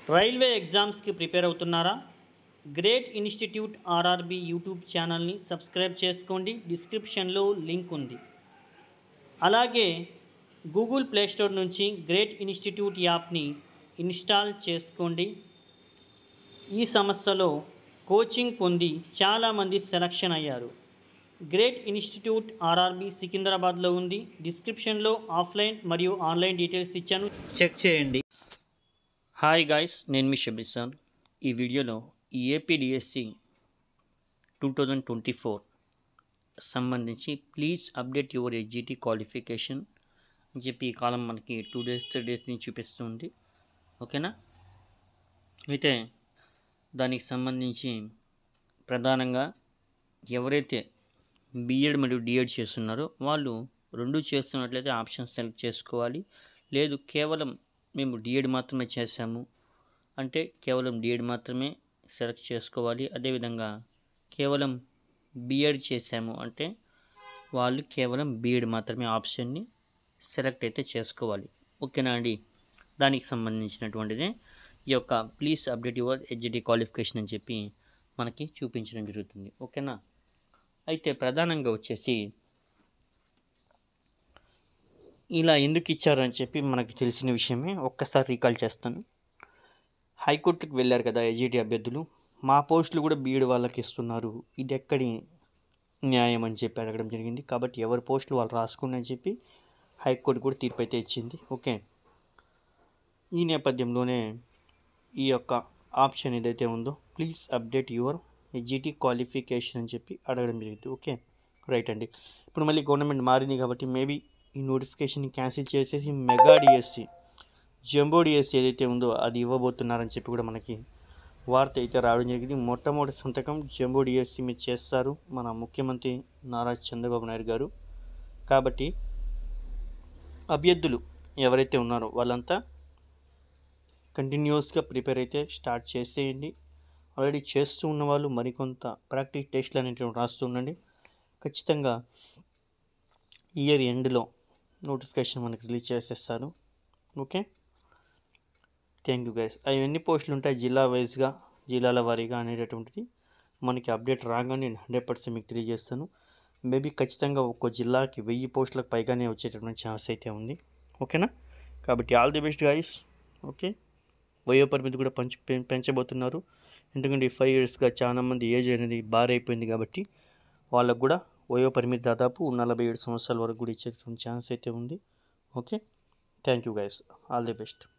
railway ఎగ్జామ్స్కి prepare అవుతున్నారా great institute RRB YouTube ఛానల్ని సబ్స్క్రైబ్ చేసుకోండి డిస్క్రిప్షన్లో లింక్ ఉంది అలాగే గూగుల్ ప్లేస్టోర్ నుంచి గ్రేట్ ఇన్స్టిట్యూట్ యాప్ని ఇన్స్టాల్ చేసుకోండి ఈ సంస్థలో కోచింగ్ పొంది చాలామంది సెలక్షన్ అయ్యారు గ్రేట్ ఇన్స్టిట్యూట్ ఆర్ఆర్బి సికింద్రాబాద్లో ఉంది డిస్క్రిప్షన్లో ఆఫ్లైన్ మరియు ఆన్లైన్ డీటెయిల్స్ ఇచ్చాను చెక్ చేయండి హాయ్ గాయ్స్ నేను మీ షబిసాన్ ఈ వీడియోలో ఈ APDSC two thousand twenty four సంబంధించి ప్లీజ్ అప్డేట్ యువర్ ఎగ్జిటీ క్వాలిఫికేషన్ అని చెప్పి ఈ కాలం మనకి టూ డేస్ త్రీ డేస్ నుంచి చూపిస్తుంది ఓకేనా అయితే దానికి సంబంధించి ప్రధానంగా ఎవరైతే బీఎడ్ మరియు డిఎడ్ చేస్తున్నారో వాళ్ళు రెండు చేస్తున్నట్లయితే ఆప్షన్ సెలెక్ట్ చేసుకోవాలి లేదు కేవలం మేము డిఎడ్ మాత్రమే చేసాము అంటే కేవలం డిఎడ్ మాత్రమే సెలెక్ట్ చేసుకోవాలి అదేవిధంగా కేవలం బీఎడ్ చేసాము అంటే వాళ్ళు కేవలం బీఎడ్ మాత్రమే ఆప్షన్ని సెలెక్ట్ అయితే చేసుకోవాలి ఓకేనా అండి దానికి సంబంధించినటువంటిదే ఈ యొక్క please update your HD qualification అని చెప్పి మనకి చూపించడం జరుగుతుంది ఓకేనా అయితే ప్రధానంగా వచ్చేసి ఇలా ఎందుకు ఇచ్చారని చెప్పి మనకి తెలిసిన విషయమే ఒక్కసారి రీకాల్ చేస్తాను హైకోర్టుకి వెళ్ళారు కదా ఎజిటి అభ్యర్థులు మా పోస్టులు కూడా బీఈడి వాళ్ళకి ఇస్తున్నారు ఇది ఎక్కడి న్యాయం అని చెప్పి అడగడం జరిగింది కాబట్టి ఎవరి పోస్టులు వాళ్ళు రాసుకోండి అని చెప్పి హైకోర్టు కూడా తీర్పు అయితే ఇచ్చింది ఓకే ఈ నేపథ్యంలోనే ఈ యొక్క ఆప్షన్ ఏదైతే ఉందో ప్లీజ్ అప్డేట్ యువర్ ఎజిటి క్వాలిఫికేషన్ అని చెప్పి అడగడం జరిగింది ఓకే రైట్ అండి ఇప్పుడు మళ్ళీ గవర్నమెంట్ మారింది కాబట్టి మేబీ ఈ నోటిఫికేషన్ని క్యాన్సిల్ చేసేసి మెగా డిఎస్సి జంబో డిఎస్సి ఏదైతే ఉందో అది ఇవ్వబోతున్నారని చెప్పి కూడా మనకి వార్త అయితే రావడం జరిగింది మొట్టమొదటి సంతకం జంబో డిఎస్సి మీద చేస్తారు మన ముఖ్యమంత్రి నారా చంద్రబాబు నాయుడు గారు కాబట్టి అభ్యర్థులు ఎవరైతే ఉన్నారో వాళ్ళంతా కంటిన్యూస్గా ప్రిపేర్ అయితే స్టార్ట్ చేసేయండి ఆల్రెడీ చేస్తూ ఉన్న వాళ్ళు మరికొంత ప్రాక్టీస్ టెస్ట్లు అనేటివి రాస్తూ ఉండండి ఖచ్చితంగా ఇయర్ ఎండ్లో నోటిఫికేషన్ మనకి రిలీజ్ చేసేస్తారు ఓకే థ్యాంక్ యూ గైస్ అవి ఎన్ని పోస్టులు ఉంటాయి జిల్లా వైజ్గా జిల్లాల వారీగా అనేటటువంటిది మనకి అప్డేట్ రాగానే నేను హండ్రెడ్ పర్సెంట్ మీకు తెలియజేస్తాను మేబీ ఖచ్చితంగా ఒక్కో జిల్లాకి వెయ్యి పోస్టులకు పైగానే వచ్చేటటువంటి ఛాన్స్ అయితే ఉంది ఓకేనా కాబట్టి all the best guys okay వయో పరిమితి కూడా పంచి పెం- పెంచబోతున్నారు ఎందుకంటే ఈ ఫైవ్ ఇయర్స్గా చాలామంది ఏజ్ అనేది బార్ అయిపోయింది కాబట్టి వాళ్ళకు కూడా వయో పరిమితి దాదాపు నలభై ఏడు సంవత్సరాల వరకు కూడా ఇచ్చేటువంటి ఛాన్స్ అయితే ఉంది okay thank you guys all the best